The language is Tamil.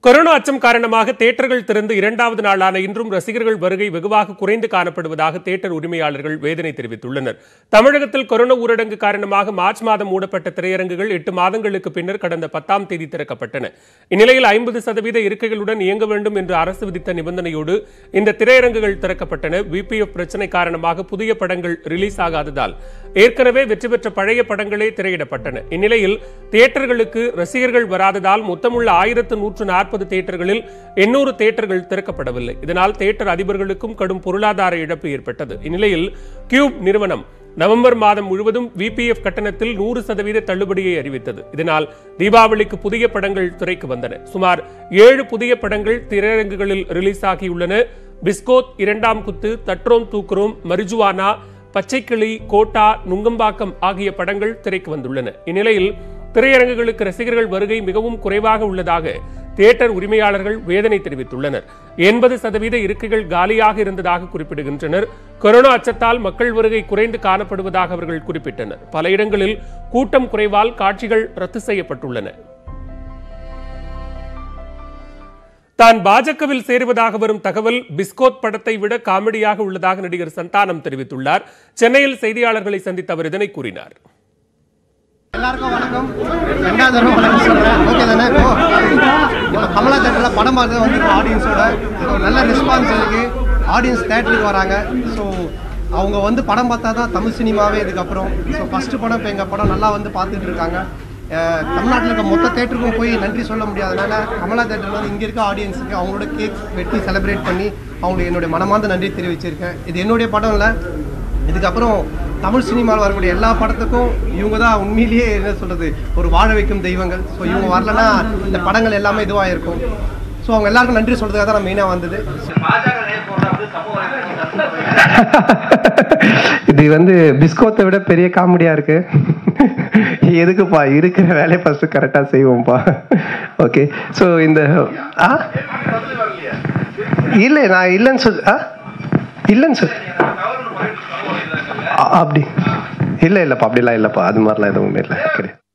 கொரோனா அச்சம் காரணமாக தேட்டர்கள் திறந்து இரண்டாவது நாளான இன்றும் ரசிகர்கள் வருகை வெகுவாக குறைந்து காணப்படுவதாக தேட்டர் உரிமையாளர்கள் வேதனை தெரிவித்துள்ளனர் தமிழகத்தில் கொரோனா ஊரடங்கு காரணமாக மார்ச் மாதம் மூடப்பட்ட திரையரங்குகள் எட்டு மாதங்களுக்கு பின்னர் கடந்த பத்தாம் தேதி திறக்கப்பட்டன இந்நிலையில் ஐம்பது சதவீத இருக்கைகளுடன் இயங்க வேண்டும் என்று அரசு விதித்த நிபந்தனையோடு இந்த திரையரங்குகள் திறக்கப்பட்டன விபிஎஃப் பிரச்சனை காரணமாக புதிய படங்கள் ரிலீஸ் ஆகாததால் ஏற்கனவே வெற்றி பெற்ற பழைய படங்களே திரையிடப்பட்டன இந்நிலையில் தியேட்டர்களுக்கு ரசிகர்கள் வராததால் மொத்தமுள்ள ஆயிரத்து நூற்று நாற்பது தியேட்டர்களில் எண்ணூறு தியேட்டர்கள் திறக்கப்படவில்லை இதனால் தியேட்டர் அதிபர்களுக்கும் கடும் பொருளாதார இழப்பு ஏற்பட்டது இந்நிலையில் கியூப் நிறுவனம் நவம்பர் மாதம் முழுவதும் விபிஎஃப் கட்டணத்தில் நூறு சதவீத தள்ளுபடியை அறிவித்தது இதனால் தீபாவளிக்கு புதிய படங்கள் திரைக்கு வந்தன சுமார் ஏழு புதிய படங்கள் திரையரங்குகளில் ரிலீஸ் ஆகியுள்ளன பிஸ்கோத் இரண்டாம் குத்து தட்ரோம் தூக்குரோம் மரிஜுவானா பச்சைக்கிளி கோட்டா நுங்கம்பாக்கம் ஆகிய படங்கள் திரைக்கு வந்துள்ளன இந்நிலையில் திரையரங்குகளுக்கு ரசிகர்கள் வருகை மிகவும் குறைவாக உள்ளதாக தியேட்டர் உரிமையாளர்கள் வேதனை தெரிவித்துள்ளனர் எண்பது சதவீத இருக்கைகள் காலியாக இருந்ததாக குறிப்பிடுகின்றனர் கொரோனா அச்சத்தால் மக்கள் வருகை குறைந்து காணப்படுவதாக அவர்கள் குறிப்பிட்டனர் பல இடங்களில் கூட்டம் குறைவால் காட்சிகள் ரத்து செய்யப்பட்டுள்ளன தான் பாஜகவில் சேருவதாக வரும் தகவல் பிஸ்கோத் படத்தை விட காமெடியாக உள்ளதாக நடிகர் சந்தானம் தெரிவித்துள்ளார் சென்னையில் செய்தியாளர்களை சந்தித்த அவர் இதனை கூறினார் எல்லாருக்கும் வணக்கம் ரெண்டாவது தடவை வணக்கம் சொல்கிறேன் ஓகே தானே இப்போ இப்போ கமலா தேட்டரில் படம் பார்த்து வந்துருக்கோம் ஆடியன்ஸோட ஒரு நல்ல ரெஸ்பான்ஸ் இருக்கு ஆடியன்ஸ் தேட்டருக்கு வராங்க ஸோ அவங்க வந்து படம் பார்த்தா தான் தமிழ் சினிமாவே இதுக்கப்புறம் ஸோ ஃபஸ்ட்டு படம் இப்போ எங்கள் படம் நல்லா வந்து பார்த்துட்டு இருக்காங்க அஹ் தமிழ்நாட்டில் இருக்க மொத்த தேட்டருக்கும் போய் நன்றி சொல்ல முடியாதனால கமலா தேட்டரில் வந்து இங்கே இருக்க ஆடியன்ஸுக்கு அவங்களோட கேக் வெட்டி செலிப்ரேட் பண்ணி அவங்களுக்கு என்னுடைய மனமார்ந்த நன்றி தெரிவிச்சிருக்கேன் இது என்னுடைய படம் இல்லை இதுக்கப்புறம் தமிழ் சினிமாவில் வரக்கூடிய எல்லா படத்துக்கும் இவங்க தான் உண்மையிலேயே என்ன சொல்கிறது ஒரு வாழ வைக்கும் தெய்வங்கள் ஸோ இவங்க வரலன்னா இந்த படங்கள் எல்லாமே இதுவாக இருக்கும் ஸோ அவங்க எல்லாருக்கும் நன்றி சொல்கிறதுக்காக தான் நான் மெயினாக வந்தது இது வந்து பிஸ்கோத்தை விட பெரிய காமெடியா இருக்கு எதுக்குப்பா இருக்கிற வேலையை ஃபர்ஸ்ட் கரெக்டா செய்வோம்ப்பா ஓகே ஸோ இந்த ஆ இல்லை நான் இல்லைன்னு சொல் ஆ இல்லைன்னு சொல் அ- அப்படி இல்லை இல்லைப்பா அப்படிலாம் இல்லைப்பா அது மாதிரிலாம் எதுவுமே இல்லை கிடையாது